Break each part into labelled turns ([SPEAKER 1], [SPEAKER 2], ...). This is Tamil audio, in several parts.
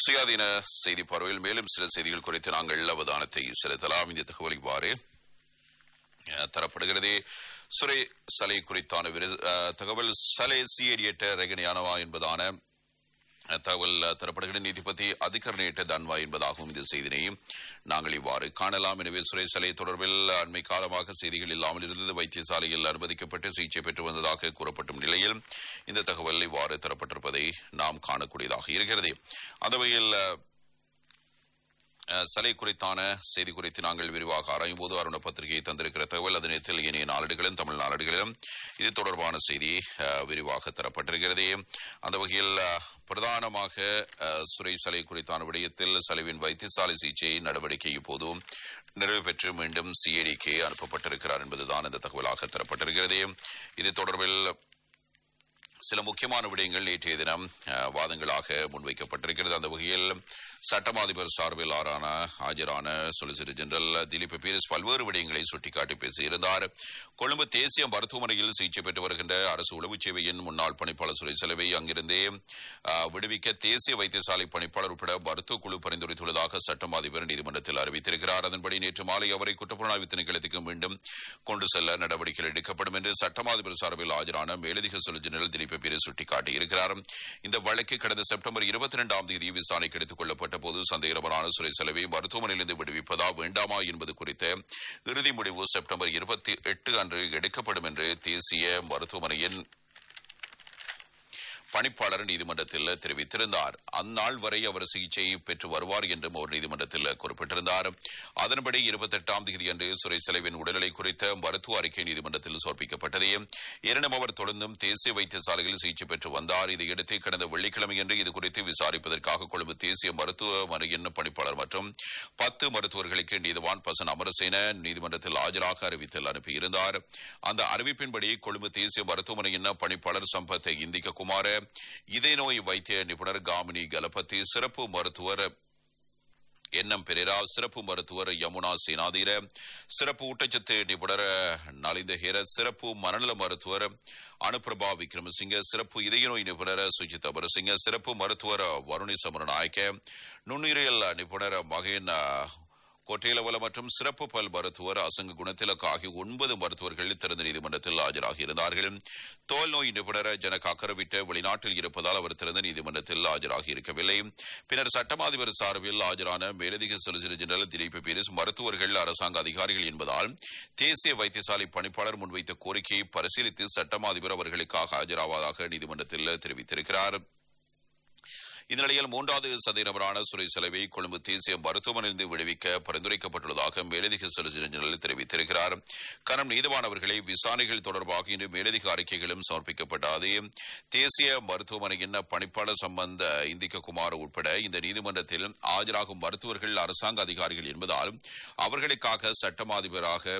[SPEAKER 1] சுயாதீன செய்தி பார்வையில் மேலும் சில செய்திகள் குறித்து நாங்கள் அவதானத்தை செலுத்தலாம் இந்த தகவல் இவ்வாறு அஹ், தரப்படுகிறது சுரை சலை குறித்தான விரு- அஹ், தகவல் சலை சிஏடியேட்ட ரெகனியானவா என்பதான அஹ், தகவல் அஹ், தரப்படுகிறது நீதிபதி அதிகரணியிட்ட தன்வா என்பதாகவும் இந்த செய்தினை நாங்கள் இவ்வாறு காணலாம் எனவே சுரை சலை தொடர்பில் அண்மை காலமாக செய்திகள் இல்லாமல் இருந்தது வைத்தியசாலையில் அனுமதிக்கப்பட்டு சிகிச்சை பெற்று வந்ததாக கூறப்படும் நிலையில் இந்த தகவல் இவ்வாறு தரப்பட்டிருப்பதை நாம் காணக்கூடியதாக இருக்கிறது அந்த வகையில் அஹ், அஹ், சலை குறித்தான செய்தி குறித்து நாங்கள் விரிவாக ஆராயும் போது அருண பத்திரிகை தந்திருக்கிற தகவல் அதனத்தில் இனிய நாளிடுகளும் தமிழ் நாளிடுகளிலும் இது தொடர்பான செய்தி அஹ், விரிவாக தரப்பட்டிருக்கிறது அந்த வகையில் அஹ், பிரதானமாக அஹ், சுரை சலை குறித்தான விடயத்தில் சலைவின் வைத்தியசாலை சிகிச்சை நடவடிக்கை இப்போது நிறைவு பெற்று மீண்டும் சிஏடிக்கு அனுப்பப்பட்டிருக்கிறார் என்பதுதான் இந்த தகவலாக தரப்பட்டிருக்கிறது இது தொடர்பில் சில முக்கியமான விடயங்கள் நேற்றைய தினம் அஹ், வாதங்களாக முன்வைக்கப்பட்டிருக்கிறது அந்த வகையில் சட்டம் அதிபர் சார்பில் ஆறான ஆஜரான சொலிசிட்டர் ஜெனரல் திலீப் பீரிஸ் பல்வேறு விடயங்களை சுட்டிக்காட்டி பேசியிருந்தார் கொழும்பு தேசிய மருத்துவமனையில் சிகிச்சை பெற்று வருகின்ற அரசு உளவுச் சேவையின் முன்னாள் பணிப்பாளர் சுரை செலவை அங்கிருந்தே அஹ், விடுவிக்க தேசிய வைத்தியசாலை பணிப்பாளர் உட்பட மருத்துவ குழு பரிந்துரைத்துள்ளதாக சட்டம் அதிபர் நீதிமன்றத்தில் அறிவித்திருக்கிறார் அதன்படி நேற்று மாலை அவரை குற்றப்புலனாய்வு திணைக்களத்துக்கு மீண்டும் கொண்டு செல்ல நடவடிக்கைகள் எடுக்கப்படும் என்று சட்டம் அதிபர் சார்பில் ஆஜரான மேலதிக சொல் ஜெனரல் திலீப் பீரிஸ் சுட்டிக்காட்டியிருக்கிறார் இந்த வழக்கு கடந்த செப்டம்பர் இருபத்தி இரண்டாம் தேதி விசாரணைக்கு எடுத்துக் கொள்ளப்பட்ட போது சந்தேகமான சுரை செலவை மருத்துவமனையிலிருந்து விடுவிப்பதா வேண்டாமா என்பது குறித்த இறுதி முடிவு செப்டம்பர் இருபத்தி எட்டு அன்று எடுக்கப்படும் என்று தேசிய மருத்துவமனையின் பணிப்பாளர் நீதிமன்றத்தில் தெரிவித்திருந்தார் அந்நாள் வரை அவர் சிகிச்சை பெற்று வருவார் என்றும் அவர் நீதிமன்றத்தில் குறிப்பிட்டிருந்தார் அதன்படி இருபத்தி எட்டாம் தேதி அன்று சுரை செலவின் உடல்நிலை குறித்த மருத்துவ அறிக்கை நீதிமன்றத்தில் சமர்ப்பிக்கப்பட்டது எனினும் அவர் தொடர்ந்தும் தேசிய வைத்தியசாலையில் சிகிச்சை பெற்று வந்தார் இதையடுத்து கடந்த வெள்ளிக்கிழமையன்று இது குறித்து விசாரிப்பதற்காக கொழும்பு தேசிய மருத்துவமனையின் பணிப்பாளர் மற்றும் பத்து மருத்துவர்களுக்கு நீதிவான் பசன் அமரசேன நீதிமன்றத்தில் ஆஜராக அறிவித்தல் அனுப்பியிருந்தார் அந்த அறிவிப்பின்படி கொழும்பு தேசிய மருத்துவமனையின் பணிப்பாளர் சம்பத் இந்திக குமார இதய நோய் வைத்திய நிபுணர் காமினி கலபதி சிறப்பு மருத்துவர் என்எம் பெரேரா சிறப்பு மருத்துவர் யமுனா சேனாதீர சிறப்பு ஊட்டச்சத்து நிபுணர் நலிந்த ஹேர சிறப்பு மனநல மருத்துவர் அனுபிரபா விக்ரமசிங்க சிறப்பு இதய நோய் நிபுணர் சுஜித் அமரசிங்க சிறப்பு மருத்துவர் வருணி சமரநாயக்க நுண்ணுயிரியல் நிபுணர் மகேன் கொட்டேலவல மற்றும் சிறப்பு பல் மருத்துவர் அசங்க குணத்திலக் ஆகிய ஒன்பது மருத்துவர்கள் திறந்த நீதிமன்றத்தில் ஆஜராகியிருந்தார்கள் தோல் நோய் நிபுணர் ஜனக் அக்கரவிட்ட வெளிநாட்டில் இருப்பதால் அவர் திறந்த நீதிமன்றத்தில் ஆஜராகி இருக்கவில்லை பின்னர் சட்டமாதிபர் சார்பில் ஆஜரான மேலதிக சொலிசிட்டர் ஜெனரல் திலீப் பீரிஸ் மருத்துவர்கள் அரசாங்க அதிகாரிகள் என்பதால் தேசிய வைத்தியசாலை பணிப்பாளர் முன்வைத்த கோரிக்கையை பரிசீலித்து சட்டமாதிபர் அவர்களுக்காக ஆஜராவதாக நீதிமன்றத்தில் தெரிவித்திருக்கிறார் இந்த நிலையில் மூன்றாவது சதவீதமான சுரை செலவை கொழும்பு தேசிய மருத்துவமனையிலிருந்து விடுவிக்க பரிந்துரைக்கப்பட்டுள்ளதாக மேலதிக சொலிசிட்டர் ஜெனரல் தெரிவித்திருக்கிறார் கனம் நீதிவானவர்களை விசாரணைகள் தொடர்பாக இன்று மேலதிக அறிக்கைகளும் சமர்ப்பிக்கப்படாது தேசிய மருத்துவமனையின் பணிப்பாளர் சம்பந்த இந்திக்க குமார் உட்பட இந்த நீதிமன்றத்தில் ஆஜராகும் மருத்துவர்கள் அரசாங்க அதிகாரிகள் என்பதால் அவர்களுக்காக சட்டமாதிபராக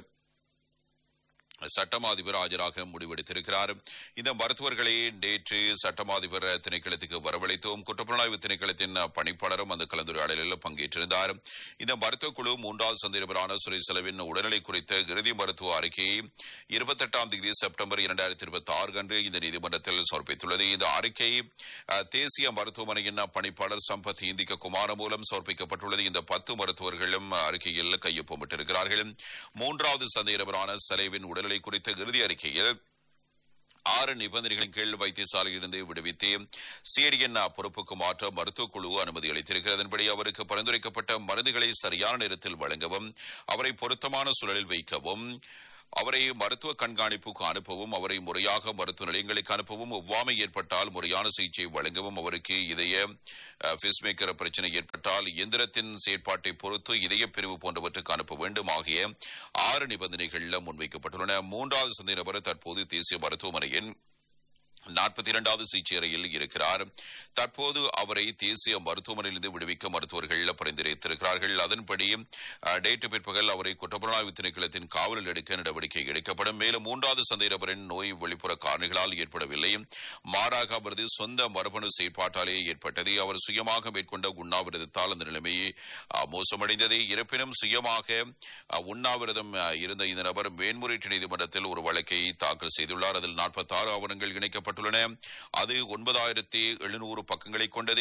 [SPEAKER 1] சட்டமாதிபர் ஆஜராக முடிவெடுத்திருக்கிறார் இந்த மருத்துவர்களை நேற்று சட்டமாதிபர் திணைக்களத்துக்கு வரவழைத்தோம் குற்றப்புலனாய்வு திணைக்களத்தின் பணிப்பாளரும் அந்த கலந்துரையாடலில் பங்கேற்றிருந்தார் இந்த மருத்துவ குழு மூன்றாவது சந்தேகபரான சுரை செலவின் உடல்நிலை குறித்த இறுதி மருத்துவ அறிக்கையை இருபத்தெட்டாம் தேதி செப்டம்பர் இரண்டாயிரத்தி இருபத்தி ஆறு அன்று இந்த நீதிமன்றத்தில் சமர்ப்பித்துள்ளது இந்த அறிக்கை அஹ், தேசிய மருத்துவமனையின் பணிப்பாளர் சம்பத் இந்திக்க குமார மூலம் சமர்ப்பிக்கப்பட்டுள்ளது இந்த பத்து மருத்துவர்களும் அறிக்கையில் கையொப்பமிட்டிருக்கிறார்கள் மூன்றாவது சந்தேகபரான செலவின் உடல்நிலை குறித்த இறுதி அறிக்கையில் ஆறு நிபந்தனைகளின் கீழ் வைத்தியசாலையிலிருந்து விடுவித்து சிஐடியின் பொறுப்புக்கு மாற்ற மருத்துவக் குழு அனுமதி அளித்திருக்கிறது அதன்படி அவருக்கு பரிந்துரைக்கப்பட்ட மருந்துகளை சரியான நேரத்தில் வழங்கவும் அவரை பொருத்தமான சூழலில் வைக்கவும் அவரை மருத்துவ கண்காணிப்புக்கு அனுப்பவும் அவரை முறையாக மருத்துவ நிலையங்களுக்கு அனுப்பவும் ஒவ்வாமை ஏற்பட்டால் முறையான சிகிச்சை வழங்கவும் அவருக்கு இதய பிஸ்மேக்கர் பிரச்சனை ஏற்பட்டால் இயந்திரத்தின் செயற்பாட்டை பொறுத்து இதய பிரிவு போன்றவற்றுக்கு அனுப்ப வேண்டும் ஆகிய ஆறு நிபந்தனைகள் முன்வைக்கப்பட்டுள்ளன மூன்றாவது சந்தை நபர் தற்போது தேசிய மருத்துவமனையின் நாற்பத்தி இரண்டாவது சிகிச்சை அறையில் இருக்கிறார் தற்போது அவரை தேசிய மருத்துவமனையிலிருந்து விடுவிக்க மருத்துவர்கள் பரிந்துரைத்திருக்கிறார்கள் அதன்படி அஹ், நேற்று பிற்பகல் அவரை குற்றப்புலனாய்வு திணைக்களத்தின் காவலில் எடுக்க நடவடிக்கை எடுக்கப்படும் மேலும் மூன்றாவது சந்தை நபரின் நோய் வெளிப்புற காரணிகளால் ஏற்படவில்லை மாறாக அவரது சொந்த மரபணு செயற்பாட்டாலே ஏற்பட்டது அவர் சுயமாக மேற்கொண்ட உண்ணாவிரதத்தால் அந்த நிலைமை அஹ், மோசமடைந்தது இருப்பினும் சுயமாக அஹ், உண்ணாவிரதம் அஹ், இருந்த இந்த நபர் மேன்முறையீட்டு நீதிமன்றத்தில் ஒரு வழக்கை தாக்கல் செய்துள்ளார் அதில் நாற்பத்தி ஆறு ஆவணங்கள் இணைக்கப்பட்டுள்ளன அது ஒன்பதாயிரத்தி எழுநூறு பக்கங்களை கொண்டது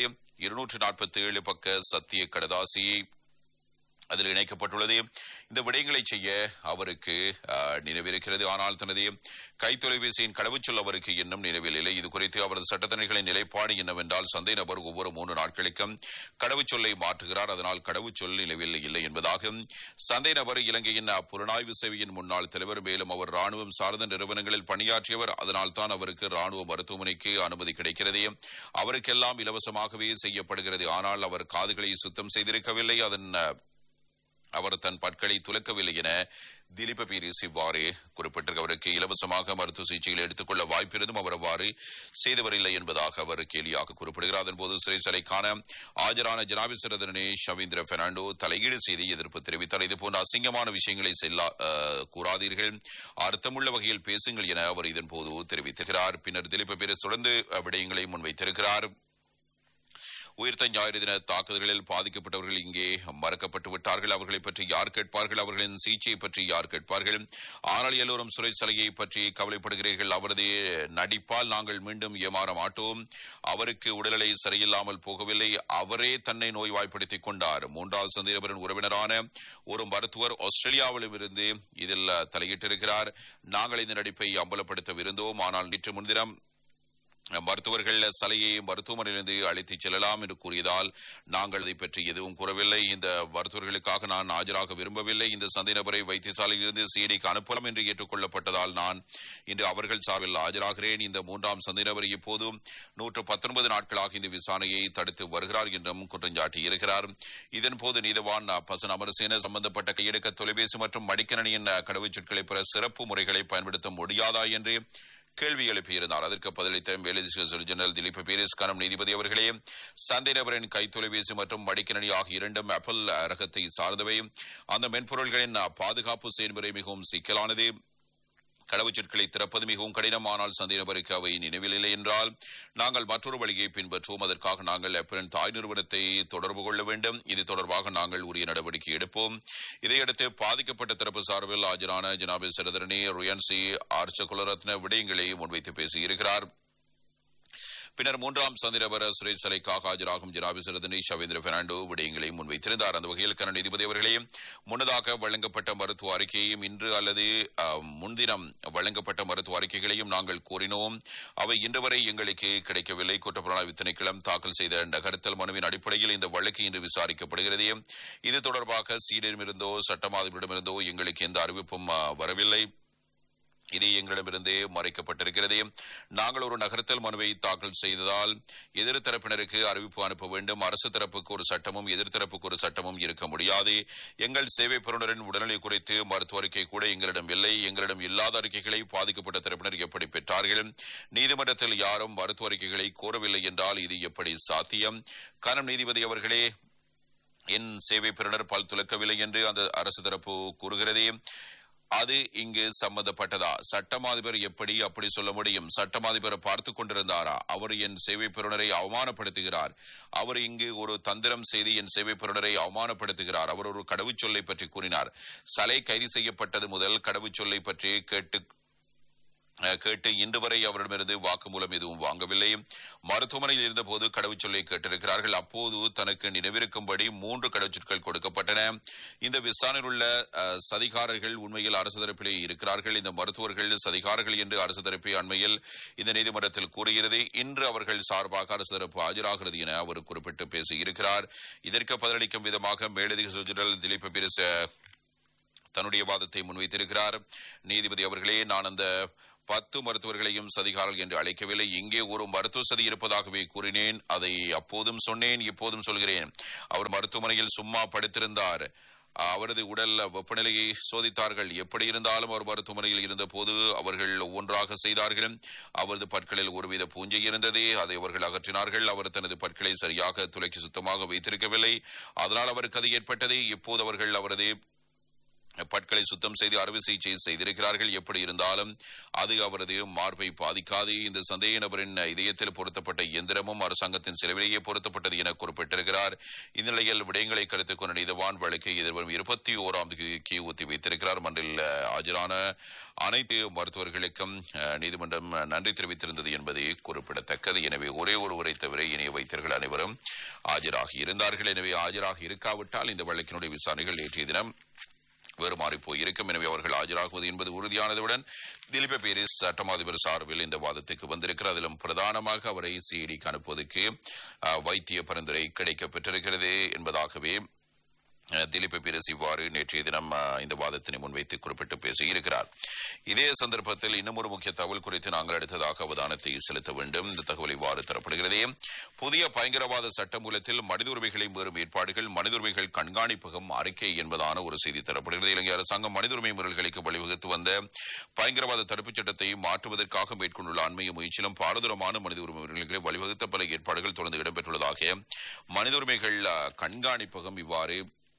[SPEAKER 1] இருநூற்று நாற்பத்தி ஏழு பக்க சத்திய கடதாசியை அதில் இணைக்கப்பட்டுள்ளது இந்த விடயங்களை செய்ய அவருக்கு அஹ், நினைவிருக்கிறது ஆனால் தனது கைத்தொலைபேசியின் கடவுச்சொல் அவருக்கு இன்னும் நினைவில் இல்லை இது குறித்து அவரது சட்டத்தணிகளின் நிலைப்பாடு என்னவென்றால் சந்தை நபர் ஒவ்வொரு மூன்று நாட்களுக்கும் கடவுச்சொல்லை மாற்றுகிறார் அதனால் கடவுச்சொல் நினைவில் இல்லை என்பதாக சந்தை நபர் இலங்கையின் புலனாய்வு சேவையின் முன்னாள் தலைவர் மேலும் அவர் ராணுவம் சார்ந்த நிறுவனங்களில் பணியாற்றியவர் அதனால் தான் அவருக்கு ராணுவ மருத்துவமனைக்கு அனுமதி கிடைக்கிறது அவருக்கெல்லாம் இலவசமாகவே செய்யப்படுகிறது ஆனால் அவர் காதுகளை சுத்தம் செய்திருக்கவில்லை அதன் அஹ், அவர் தன் பற்களை துலக்கவில்லை என திலீப பீரிஸ் இவ்வாறு குறிப்பிட்டிருக்க அவருக்கு இலவசமாக மருத்துவ சிகிச்சைகள் எடுத்துக்கொள்ள வாய்ப்பிருந்தும் அவர் அவ்வாறு செய்தவரில்லை என்பதாக அவர் கேலியாக குறிப்பிடுகிறார் அதன்போது சிறைச்சாலைக்கான ஆஜரான ஜனாபிசரதனே ஷவீந்திர பெர்னாண்டோ தலையீடு செய்து எதிர்ப்பு தெரிவித்தார் இதுபோன்ற அசிங்கமான விஷயங்களை செல்லா அஹ், கூறாதீர்கள் அர்த்தமுள்ள வகையில் பேசுங்கள் என அவர் இதன்போது தெரிவித்திருக்கிறார் பின்னர் திலீப பீரிஸ் தொடர்ந்து அஹ், விடயங்களை முன்வைத்திருக்கிறார் உயிர்த்த ஞாயிறு தின தாக்குதல்களில் பாதிக்கப்பட்டவர்கள் இங்கே மறக்கப்பட்டு விட்டார்கள் அவர்களை பற்றி யார் கேட்பார்கள் அவர்களின் சிகிச்சையை பற்றி யார் கேட்பார்கள் ஆனால் எல்லோரும் சிறைச்சாலையை பற்றி கவலைப்படுகிறீர்கள் அவரது நடிப்பால் நாங்கள் மீண்டும் ஏமாற மாட்டோம் அவருக்கு உடல்நிலை சரியில்லாமல் போகவில்லை அவரே தன்னை நோய்வாய்ப்படுத்திக் கொண்டார் மூன்றாவது சந்தேகபரின் உறவினரான ஒரு மருத்துவர் ஆஸ்திரேலியாவிலும் இருந்து இதில் தலையிட்டிருக்கிறார் நாங்கள் இந்த நடிப்பை அம்பலப்படுத்தவிருந்தோம் ஆனால் நேற்று முன்தினம் மருத்துவர்கள் சலையை மருத்துவமனையிலிருந்து அழைத்துச் செல்லலாம் என்று கூறியதால் நாங்கள் அதை பற்றி எதுவும் கூறவில்லை இந்த மருத்துவர்களுக்காக நான் ஆஜராக விரும்பவில்லை இந்த சந்தை நபரை வைத்தியசாலையில் இருந்து சிஐடிக்கு அனுப்பலாம் என்று ஏற்றுக்கொள்ளப்பட்டதால் நான் இன்று அவர்கள் சார்பில் ஆஜராகிறேன் இந்த மூன்றாம் சந்தை நபர் இப்போதும் நூற்று பத்தொன்பது நாட்களாக இந்த விசாரணையை தடுத்து வருகிறார் என்றும் குற்றஞ்சாட்டியிருக்கிறார் இதன்போது நீதவான் பசன் அமரசேன சம்பந்தப்பட்ட கையெடுக்க தொலைபேசி மற்றும் மடிக்கணினியின் கடவுச்சொற்களை பெற சிறப்பு முறைகளை பயன்படுத்த முடியாதா என்று கேள்வி எழுப்பியிருந்தார் அதற்கு பதிலளித்த மேலதிக சொல் ஜெனரல் திலீப் பீரிஸ் கனம் நீதிபதி அவர்களே சந்தை நபரின் கைத்தொலைபேசி மற்றும் மடிக்கணினி ஆகிய இரண்டும் ஆப்பிள் ரகத்தை சார்ந்தவை அந்த மென்பொருள்களின் பாதுகாப்பு செயல்முறை மிகவும் சிக்கலானது கடவுச்சொற்களை திறப்பது மிகவும் கடினம் ஆனால் சந்தை நபருக்கு அவை நினைவில் இல்லை என்றால் நாங்கள் மற்றொரு வழியை பின்பற்றுவோம் அதற்காக நாங்கள் ஆப்பிளின் தாய் நிறுவனத்தை தொடர்பு கொள்ள வேண்டும் இது தொடர்பாக நாங்கள் உரிய நடவடிக்கை எடுப்போம் இதையடுத்து பாதிக்கப்பட்ட தரப்பு சார்பில் ஆஜரான ஜனாபி சரதரணி ருயன்சி ஆர்ச்ச குலரத்ன விடயங்களை முன்வைத்து பேசியிருக்கிறார் பின்னர் மூன்றாம் சந்திரபர சிறைச்சாலைக்காக ஆஜராகும் ஜனாபி சிறதனை ஷவேந்திர பெர்னாண்டோ விடயங்களை முன்வைத்திருந்தார் அந்த வகையில் கன நீதிபதி அவர்களே முன்னதாக வழங்கப்பட்ட மருத்துவ அறிக்கையையும் இன்று அல்லது அஹ், முன்தினம் வழங்கப்பட்ட மருத்துவ அறிக்கைகளையும் நாங்கள் கோரினோம் அவை இன்று வரை எங்களுக்கு கிடைக்கவில்லை குற்றப்புலனாய்வு திணைக்களம் தாக்கல் செய்த நகர்த்தல் மனுவின் அடிப்படையில் இந்த வழக்கு இன்று விசாரிக்கப்படுகிறது இது தொடர்பாக சீடரிடமிருந்தோ சட்டமாதிபரிடமிருந்தோ எங்களுக்கு எந்த அறிவிப்பும் அஹ், வரவில்லை இது எங்களிடமிருந்தே மறைக்கப்பட்டிருக்கிறது நாங்கள் ஒரு நகர்த்தல் மனுவை தாக்கல் செய்ததால் எதிர் தரப்பினருக்கு அறிவிப்பு அனுப்ப வேண்டும் அரசு தரப்புக்கு ஒரு சட்டமும் எதிர் தரப்புக்கு ஒரு சட்டமும் இருக்க முடியாது எங்கள் சேவை பெறுநரின் உடல்நிலை குறித்து மருத்துவ அறிக்கை கூட எங்களிடம் இல்லை எங்களிடம் இல்லாத அறிக்கைகளை பாதிக்கப்பட்ட தரப்பினர் எப்படி பெற்றார்கள் நீதிமன்றத்தில் யாரும் மருத்துவ அறிக்கைகளை கோரவில்லை என்றால் இது எப்படி சாத்தியம் கனம் நீதிபதி அவர்களே என் சேவை பெறுநர் பல் துலக்கவில்லை என்று அந்த அரசு தரப்பு கூறுகிறது அது இங்கு சம்பந்தப்பட்டதா சட்டமாதிபர் எப்படி அப்படி சொல்ல முடியும் சட்டமாதிபர் பார்த்து கொண்டிருந்தாரா அவர் என் சேவை பெறுநரை அவமானப்படுத்துகிறார் அவர் இங்கு ஒரு தந்திரம் செய்து என் சேவை பெறுநரை அவமானப்படுத்துகிறார் அவர் ஒரு கடவுச்சொல்லை பற்றி கூறினார் சலை கைது செய்யப்பட்டது முதல் கடவுச்சொல்லை பற்றி கேட்டு அஹ், கேட்டு இன்று வரை அவரிடமிருந்து வாக்குமூலம் எதுவும் வாங்கவில்லை மருத்துவமனையில் இருந்தபோது கடவுச்சொல்லை கேட்டிருக்கிறார்கள் அப்போது தனக்கு நினைவிருக்கும்படி மூன்று கடவுச்சொற்கள் கொடுக்கப்பட்டன இந்த விசாரணையில் உள்ள அஹ், சதிகாரர்கள் உண்மையில் அரசு தரப்பிலே இருக்கிறார்கள் இந்த மருத்துவர்கள் சதிகாரர்கள் என்று அரசு தரப்பை அண்மையில் இந்த நீதிமன்றத்தில் கூறுகிறது இன்று அவர்கள் சார்பாக அரசு தரப்பு ஆஜராகிறது என அவர் குறிப்பிட்டு பேசியிருக்கிறார் இதற்கு பதிலளிக்கும் விதமாக மேலதிக ஜெனரல் திலீப் பிரிச தன்னுடைய வாதத்தை முன்வைத்திருக்கிறார் நீதிபதி அவர்களே நான் அந்த பத்து மருத்துவர்களையும் சதிகாரர்கள் என்று அழைக்கவில்லை இங்கே ஒரு மருத்துவ சதி இருப்பதாகவே கூறினேன் அதை அப்போதும் சொன்னேன் இப்போதும் சொல்கிறேன் அவர் மருத்துவமனையில் சும்மா படுத்திருந்தார் அவரது உடல் வெப்பநிலையை சோதித்தார்கள் எப்படி இருந்தாலும் அவர் மருத்துவமனையில் இருந்தபோது அவர்கள் ஒன்றாக செய்தார்கள் அவரது பற்களில் ஒருவித பூஞ்சை இருந்தது அதை அவர்கள் அகற்றினார்கள் அவர் தனது பற்களை சரியாக துளைக்கு சுத்தமாக வைத்திருக்கவில்லை அதனால் அவருக்கு அது ஏற்பட்டது இப்போது அவர்கள் அவரது பற்களை சுத்தம் செய்து அறுவை சிகிச்சை செய்திருக்கிறார்கள் எப்படி இருந்தாலும் அது அவரது மார்பை பாதிக்காது இந்த சந்தேக நபரின் இதயத்தில் பொருத்தப்பட்ட இயந்திரமும் அரசாங்கத்தின் செலவிலேயே பொருத்தப்பட்டது என குறிப்பிட்டிருக்கிறார் இந்நிலையில் விடயங்களை கருத்துக் கொண்ட நீதவான் வழக்கை எதிர்வரும் இருபத்தி ஓராம் தேதிக்கு ஒத்தி வைத்திருக்கிறார் மன்றில் அஹ், ஆஜரான அனைத்து மருத்துவர்களுக்கும் அஹ், நீதிமன்றம் நன்றி தெரிவித்திருந்தது என்பது குறிப்பிடத்தக்கது எனவே ஒரே ஒருவரை தவிர இணைய வைத்தியர்கள் அனைவரும் ஆஜராகி இருந்தார்கள் எனவே ஆஜராகி இருக்காவிட்டால் இந்த வழக்கினுடைய விசாரணைகள் நேற்றைய தினம் வேறு மாறி போயிருக்கும் எனவே அவர்கள் ஆஜராகுவது என்பது உறுதியானதுடன் திலீப பேரிஸ் சட்டமாதிபர் சார்பில் இந்த வாதத்துக்கு வந்திருக்கிறார் அதிலும் பிரதானமாக அவரை சிஐடிக்கு அனுப்புவதற்கு அஹ், வைத்திய பரிந்துரை கிடைக்கப் பெற்றிருக்கிறது என்பதாகவே அஹ், திலீப பீரஸ் இவ்வாறு நேற்றைய தினம் அஹ், இந்த வாதத்தினை முன்வைத்து குறிப்பிட்டு பேசியிருக்கிறார் இதே சந்தர்ப்பத்தில் இன்னும் ஒரு முக்கிய தகவல் குறித்து நாங்கள் அடுத்ததாக அவதானத்தை செலுத்த வேண்டும் இந்த தகவல் இவ்வாறு தரப்படுகிறது புதிய பயங்கரவாத சட்டமூலத்தில் மனித உரிமைகளை மீறும் ஏற்பாடுகள் மனித உரிமைகள் கண்காணிப்பகம் அறிக்கை என்பதான ஒரு செய்தி தரப்படுகிறது இலங்கை அரசாங்கம் மனித உரிமை மீறல்களுக்கு வழிவகுத்து வந்த பயங்கரவாத தடுப்புச் சட்டத்தை மாற்றுவதற்காக மேற்கொண்டுள்ள அண்மைய முயற்சியிலும் பாரதூரமான மனித உரிமை மீறல்களை வழிவகுத்த பல ஏற்பாடுகள் தொடர்ந்து இடம்பெற்றுள்ளதாக மனித உரிமைகள் அஹ், கண்காணிப்பகம் இவ்வாறு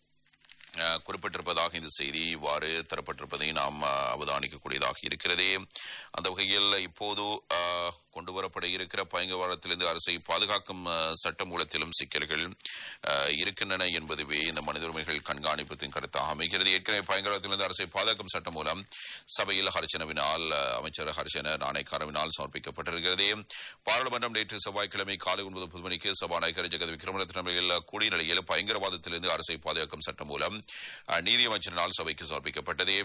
[SPEAKER 1] அஹ், குறிப்பிட்டிருப்பதாக இந்த செய்தி இவ்வாறு தரப்பட்டிருப்பதை நாம் அஹ், அவதானிக்கக்கூடியதாக இருக்கிறது அந்த வகையில் இப்போது அஹ், கொண்டு வரப்பட இருக்கிற பயங்கரவாதத்திலிருந்து அரசை பாதுகாக்கும் அஹ், சட்ட மூலத்திலும் சிக்கல்கள் அஹ், இருக்கின்றன என்பதுவே இந்த மனித உரிமைகள் கண்காணிப்பத்தின் கருத்தாக அமைகிறது ஏற்கனவே பயங்கரவாதத்திலிருந்து அரசை பாதுகாக்கும் சட்டம் மூலம் சபையில் ஹர்ச்சனவினால் அஹ், அமைச்சர் ஹர்ஷன நாணயக்காரவினால் சமர்ப்பிக்கப்பட்டிருக்கிறது பாராளுமன்றம் நேற்று செவ்வாய்க்கிழமை காலை ஒன்பது முப்பது மணிக்கு சபாநாயகர் ஜெகத் விக்ரமரத்னவையில் கூடிய நிலையில் பயங்கரவாதத்திலிருந்து அரசை பாதுகாக்கும் சட்டம் மூலம் அஹ், நீதியமைச்சரினால் சபைக்கு சமர்ப்பிக்கப்பட்டது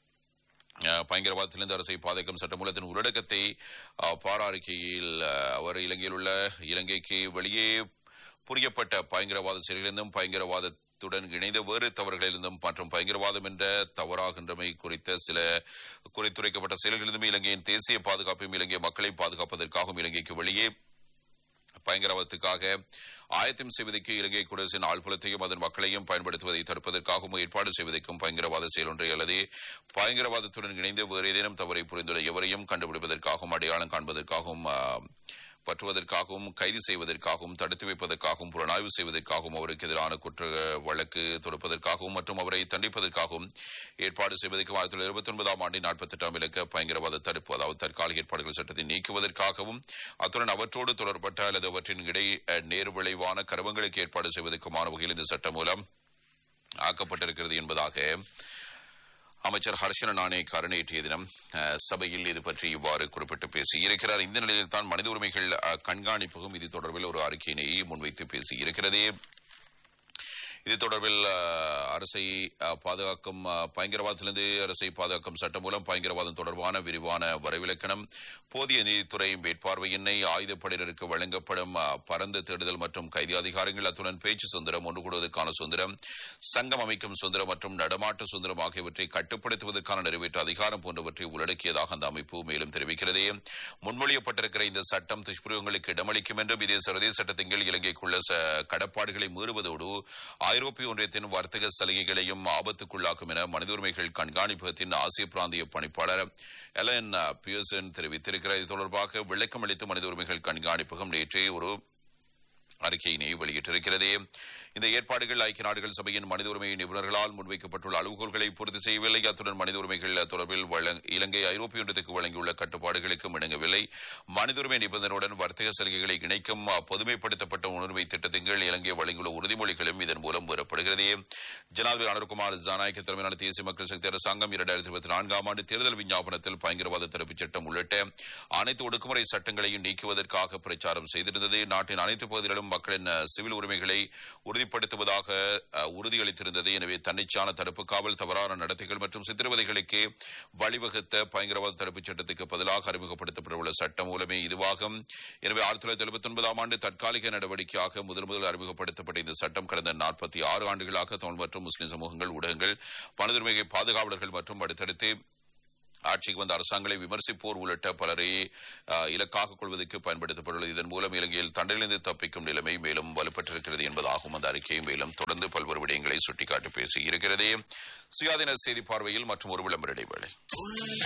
[SPEAKER 1] அஹ், பயங்கரவாதத்திலிருந்து அரசை பாதுகாக்கும் சட்டமூலத்தின் உள்ளடக்கத்தை அஹ், பாரா அறிக்கையில் அஹ், அவர் இலங்கையில் உள்ள இலங்கைக்கு வெளியே புரியப்பட்ட பயங்கரவாத செயலிலிருந்தும் பயங்கரவாதத்துடன் இணைந்த வேறு தவறுகளிலிருந்தும் மற்றும் பயங்கரவாதம் என்ற தவறாகின்றமை குறித்த சில குறித்துரைக்கப்பட்ட செயல்களிலிருந்தும் இலங்கையின் தேசிய பாதுகாப்பையும் இலங்கை மக்களை பாதுகாப்பதற்காகவும் இலங்கைக்கு வெளியே பயங்கரவாதத்துக்காக ஆயத்தம் செய்வதற்கு இலங்கை குடியரசின் ஆழ்புலத்தையும் அதன் மக்களையும் பயன்படுத்துவதை தடுப்பதற்காகவும் ஏற்பாடு செய்வதற்கும் பயங்கரவாத செயலொன்றை அல்லது பயங்கரவாதத்துடன் இணைந்து வேறு ஏதேனும் தவறை புரிந்துள்ள எவரையும் கண்டுபிடிப்பதற்காகவும் அடையாளம் காண்பதற்காகவும் ஆ, பற்றுவதற்காகவும் கைது செய்வதற்காகவும் தடுத்து வைப்பதற்காகவும் புலனாய்வு செய்வதற்காகவும் அவருக்கு எதிரான குற்ற வழக்கு தொடுப்பதற்காகவும் மற்றும் அவரை தண்டிப்பதற்காகவும் ஏற்பாடு செய்வதற்கும் ஆயிரத்தி தொள்ளாயிரத்தி இருபத்தி ஒன்பதாம் ஆண்டின் நாற்பத்தி எட்டாம் இலக்க பயங்கரவாத தடுப்பு அதாவது தற்காலிக ஏற்பாடுகள் சட்டத்தை நீக்குவதற்காகவும் அத்துடன் அவற்றோடு தொடர்பட்ட அல்லது அவற்றின் இடை அஹ், நேர் விளைவான கருவங்களுக்கு ஏற்பாடு செய்வதற்குமான வகையில் இந்த சட்டம் மூலம் ஆக்கப்பட்டிருக்கிறது என்பதாக அமைச்சர் ஹர்ஷன நாணயக்கார நேற்றைய தினம் அஹ், சபையில் இது பற்றி இவ்வாறு குறிப்பிட்டு பேசியிருக்கிறார் இந்த நிலையில் தான் மனித உரிமைகள் அஹ், கண்காணிப்பகம் இது தொடர்பில் ஒரு அறிக்கையினை முன்வைத்து பேசியிருக்கிறது இது தொடர்பில் அஹ், அரசை அஹ், பாதுகாக்கும் அஹ், பயங்கரவாதத்திலிருந்து அரசை பாதுகாக்கும் சட்டம் மூலம் பயங்கரவாதம் தொடர்பான விரிவான வரைவிலக்கணம் போதிய நீதித்துறை மேற்பார்வையின்மை ஆயுதப்படையினருக்கு வழங்கப்படும் அஹ், பரந்த தேடுதல் மற்றும் கைதி அதிகாரங்கள் அத்துடன் பேச்சு சுதந்திரம் ஒன்று கூடுவதற்கான சுதந்திரம் சங்கம் அமைக்கும் சுதந்திரம் மற்றும் நடமாட்ட சுதந்திரம் ஆகியவற்றை கட்டுப்படுத்துவதற்கான நிறைவேற்று அதிகாரம் போன்றவற்றை உள்ளடக்கியதாக அந்த அமைப்பு மேலும் தெரிவிக்கிறது முன்மொழியப்பட்டிருக்கிற இந்த சட்டம் துஷ்பிரயோகங்களுக்கு இடமளிக்கும் என்றும் இதே சர்வதேச சட்டத்தின் கீழ் இலங்கைக்குள்ள ச- கடப்பாடுகளை மீறுவதோடு ஐரோப்பிய ஒன்றியத்தின் வர்த்தக சலுகைகளையும் ஆபத்துக்குள்ளாக்கும் என மனித உரிமைகள் கண்காணிப்பகத்தின் ஆசிய பிராந்திய பணிப்பாளர் எலன் பியர்சன் தெரிவித்திருக்கிறார் இது தொடர்பாக விளக்கம் அளித்த மனித உரிமைகள் கண்காணிப்பகம் நேற்றே ஒரு அறிக்கையினை வெளியிட்டிருக்கிறது இந்த ஏற்பாடுகள் ஐக்கிய நாடுகள் சபையின் மனித உரிமை நிபுணர்களால் முன்வைக்கப்பட்டுள்ள அளவுகோல்களை பூர்த்தி செய்யவில்லை அத்துடன் மனித உரிமைகள் தொடர்பில் வழங்- இலங்கை ஐரோப்பிய ஒன்றியத்துக்கு வழங்கியுள்ள கட்டுப்பாடுகளுக்கும் இணங்கவில்லை மனித உரிமை நிபுணருடன் வர்த்தக சலுகைகளை இணைக்கும் அஹ், பொதுமைப்படுத்தப்பட்ட உணர்வை திட்டத்தின் கீழ் இலங்கை வழங்கியுள்ள உறுதிமொழிகளும் இதன் மூலம் பெறப்படுகிறது ஜனாதிபதி அனுர்குமார் ஜனநாயக தலைமையிலான தேசிய மக்கள் சக்தி அரசாங்கம் இரண்டாயிரத்தி இருபத்தி நான்காம் ஆண்டு தேர்தல் விஞ்ஞாபனத்தில் பயங்கரவாத தடுப்புச் சட்டம் உள்ளிட்ட அனைத்து ஒடுக்குமுறை சட்டங்களையும் நீக்குவதற்காக பிரச்சாரம் செய்திருந்தது நாட்டின் அனைத்து பகுதிகளிலும் மக்களின் அஹ், சிவில் உரிமைகளை உறுதிப்படுத்துவதாக அஹ், உறுதியளித்திருந்தது எனவே தன்னிச்சான தடுப்பு காவல் தவறான நடத்தைகள் மற்றும் சித்திரவதைகளுக்கு வழிவகுத்த பயங்கரவாத தடுப்புச் சட்டத்துக்கு பதிலாக அறிமுகப்படுத்தப்பட்டுள்ள சட்டம் மூலமே இதுவாகும் எனவே ஆயிரத்தி தொள்ளாயிரத்தி எழுபத்தி ஒன்பதாம் ஆண்டு தற்காலிக நடவடிக்கையாக முதல் முதல் அறிமுகப்படுத்தப்பட்ட இந்த சட்டம் கடந்த நாற்பத்தி ஆறு ஆண்டுகளாக தமிழ் மற்றும் முஸ்லிம் சமூகங்கள் ஊடகங்கள் மனிதுரிமை பாதுகாவலர்கள் மற்றும் அடுத்தடுத்து ஆட்சிக்கு வந்த அரசாங்கங்களை விமர்சிப்போர் உள்ளிட்ட பலரை அஹ், இலக்காக கொள்வதற்கு பயன்படுத்தப்பட்டுள்ளது இதன் மூலம் இலங்கையில் தண்டனையிலிருந்து தப்பிக்கும் நிலைமை மேலும் வலுப்பெற்றிருக்கிறது என்பதாகவும் அந்த அறிக்கை மேலும் தொடர்ந்து பல்வேறு விடயங்களை சுட்டிக்காட்டி பேசியிருக்கிறது சுயாதீன செய்தி பார்வையில் மற்றும் ஒரு விளம்பர இடைவேளை